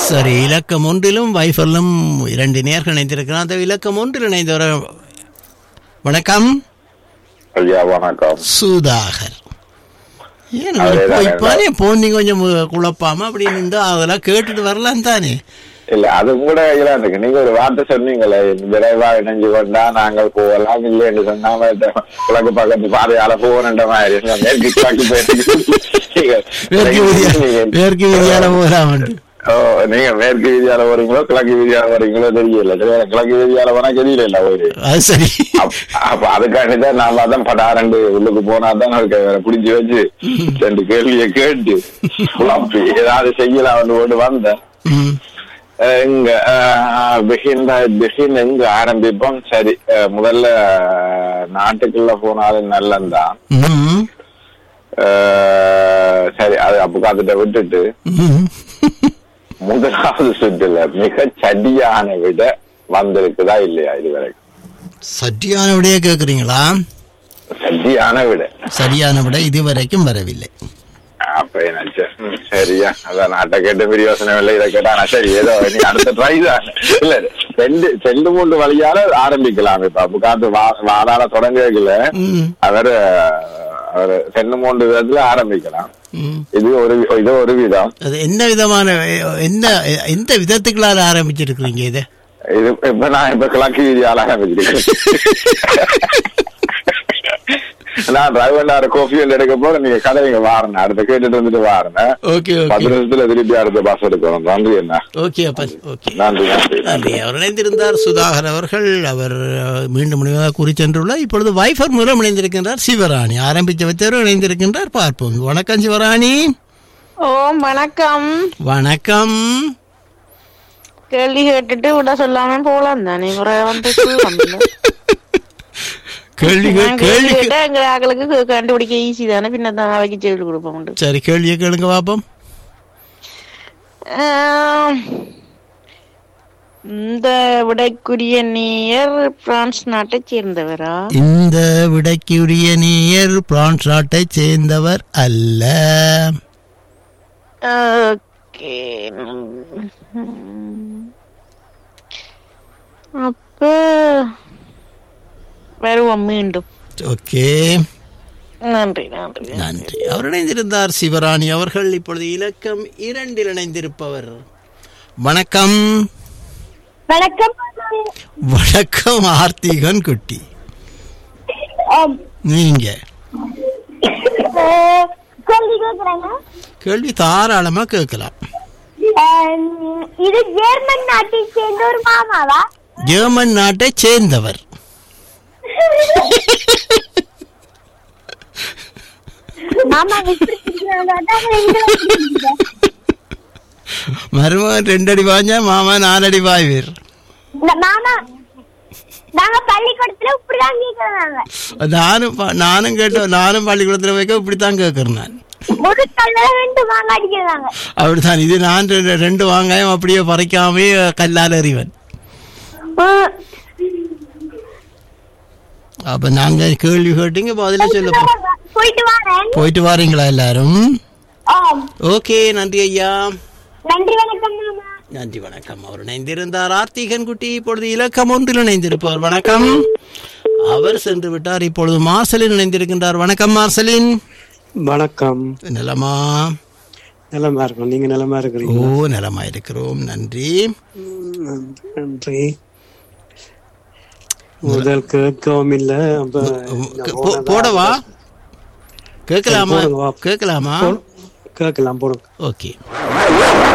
சரி இலக்கம் ஒன்றிலும் வைஃபரிலும் இரண்டு நேர்கள் இணைந்திருக்கிறார் அந்த இலக்கம் ஒன்றில் இணைந்தவர் வணக்கம் ஐயா வணக்கம் சுதாகர் ஏன் அதேதான், இப்போனே போன் நீங்க கொஞ்சம் குழப்பாம அப்படி நின்று அதெல்லாம் கேட்டுட்டு வரலாம் தானே இல்ல அது கூட ஐயா இருக்கு நீங்க ஒரு வார்த்தை சொன்னீங்களே விரைவா இணைஞ்சு கொண்டா நாங்கள் போகலாம் இல்லை என்று சொன்னாம கிழக்கு பக்கத்து பாதையால போகணுன்ற மாதிரி நான் மேற்கு கிழக்கு போயிட்டு மேற்கு வீதியா மேற்கு வீதியால போகலாம் ஓ நீங்க மேற்கு வீதியால போறீங்களோ கிழக்கு வீதியால போறீங்களோ தெரியல சரியா? கிழக்கு வீதியால போனா தெரியல இல்ல ஒரு அது சரி அப்ப அப்ப அதுக்காண்டி தான் நாம தான் படாரண்டு உள்ளுக்கு போனா தான் அவருக்கு புடிஞ்சு வச்சு ரெண்டு கேள்வியை கேட்டு குழப்பி ஏதாவது செய்யலாம் கொண்டு வந்தேன் ம். எங்க பிகின் பிகின் எங்க ஆரம்பிப்போம் சரி அஹ், முதல்ல அஹ், நாட்டுக்குள்ள போனாலும் நல்லந்தான் ம். அஹ், சரி அது அப்ப காத்துட்ட விட்டுட்டு ம். முதலாவது சுற்றுல மிக சரியான விட வந்திருக்குதா இல்லையா இதுவரைக்கும் சரியான விடையே கேக்குறீங்களா சரியான விட சரியான விட இதுவரைக்கும் வரவில்லை அப்ப என்ன ம், சரியா அதான் நாட்டை கேட்ட பெரிய யோசனை இல்லை இதை கேட்டா நான் சரி ஏதோ நீ அடுத்த ட்ரை தான் இல்ல ரெண்டு ரெண்டு மூன்று வழியால ஆரம்பிக்கலாம் இப்ப அப்ப காத்து வா- வாடால தொடங்கல ம். அவர் அவர் ரெண்டு மூன்று விதத்துல ஆரம்பிக்கலாம் ம். இது ஒரு இது ஒரு விதம் அது என்ன விதமான என்ன எந்த விதத்துக்குள்ளால ஆரம்பிச்சிருக்கிறீங்க இதை இது இப்ப நான் இப்ப கிழக்கு வீதியால ஆரம்பிச்சிருக்கேன் நான் டிரைவர் கோஃபி ஒன்று எடுக்க போற நீங்க கதைங்க வாரேன் அடுத்த கேட்டுட்டு வந்துட்டு வாரேன் ஓகே பத்து ஓகே நிமிஷத்துல திருப்பி அடுத்த பஸ் எடுக்கணும் நன்றி என்ன ஓகே அப்பன் ஓகே நன்றி நன்றி நன்றி அவர் இணைந்திருந்தார் சுதாகர் அவர்கள் அவர் அஹ், மீண்டும் முடிவாக கூறி சென்றுள்ளார் இப்பொழுது வைஃபர் மூலம் இணைந்திருக்கின்றார் சிவராணி ஆரம்பித்து வைத்தவர் இணைந்திருக்கின்றார் பார்ப்போம் வணக்கம் சிவராணி ஓம் வணக்கம் வணக்கம் கேள்வி கேட்டுட்டு விட சொல்லாம போலாம் தானே முறை வந்து சொல்லலாம்ல. கேள்வி கே- நான் கேள்வி கேள்வி கே- கேட்டா எங்க ஆக்களுக்கு கண்டுபிடிக்க ஈஸி தானே பின்ன தான் அவைக்கு செய்து கொடுப்போம் சரி கேள்வியை கேளுங்க பாப்போம் ஆம். இந்த விடைக்குரிய நேயர் பிரான்ஸ் நாட்டை சேர்ந்தவரா இந்த விடைக்குரிய நேயர் பிரான்ஸ் நாட்டை சேர்ந்தவர் அல்ல ஓகே அப்ப வருவோம் மீண்டும் ஓகே நன்றி நன்றி நன்றி அவர் இணைந்திருந்தார் சிவராணி அவர்கள் இப்பொழுது இலக்கம் இரண்டில் இணைந்திருப்பவர் வணக்கம் வணக்கம் வணக்கம் ஆர்த்திகன் குட்டி ஆம். நீங்க அஹ், கேள்வி கேக்குறேங்க கேள்வி தாராளமா கேட்கலாம் அஹ், இது ஜெர்மன் நாட்டை சேர்ந்த ஒரு மாமாவா ஜெர்மன் நாட்டை சேர்ந்தவர் மாமா விட்டுருக்கீங்களா? அதான் எங்க வச்சிருக்கீங்க? மருமகன் ரெண்டடி பாஞ்சா மாமா நாலடி பாய்வீர் இந்த மாமா நாங்க பள்ளிக்கூடத்துல இப்படிதான் கேக்குறாங்க நானும் ப- நானும் கேட்டோம் நானும் பள்ளிக்கூடத்தில் வைக்க இப்படித்தான் கேட்கறேன் நான் ஒரு கல்ல ரெண்டு மாங்க அடிக்கிறாங்க அப்படித்தான் இது நான் ரெண்டு- ரெண்டு வாங்காயம் அப்படியே பறைக்காமே கல்லால் எறிவன் உம், அப்ப நாங்க கேள்வி கேட்டீங்க பதில சொல்ல போ- போயிட்டு வரேன் போயிட்டு வாரீங்களா எல்லாரும் ஆம். ஓகே நன்றி ஐயா நன்றி வணக்கம் மாமா நன்றி வணக்கம் அவர் இணைந்திருந்தார் ஆர்த்திகன் குட்டி இப்பொழுது இலக்கம் ஒன்றில் இணைந்திருப்பவர் வணக்கம் அவர் சென்று விட்டார் இப்பொழுது மார்சலின் இணைந்திருக்கின்றார் வணக்கம் மார்சலின் வணக்கம் நலமா நலமா இருக்கும் நீங்க நலமா ஓ இருக்கிறீங்க நலமா இருக்கிறோம் நன்றி நன்றி முதல் கேட்கவும் இல்ல அப்ப போ- போடவா கேட்கலாமா போடுங்க, வா. கேட்கலாமா கேட்கலாம் போடுங்க ஓகே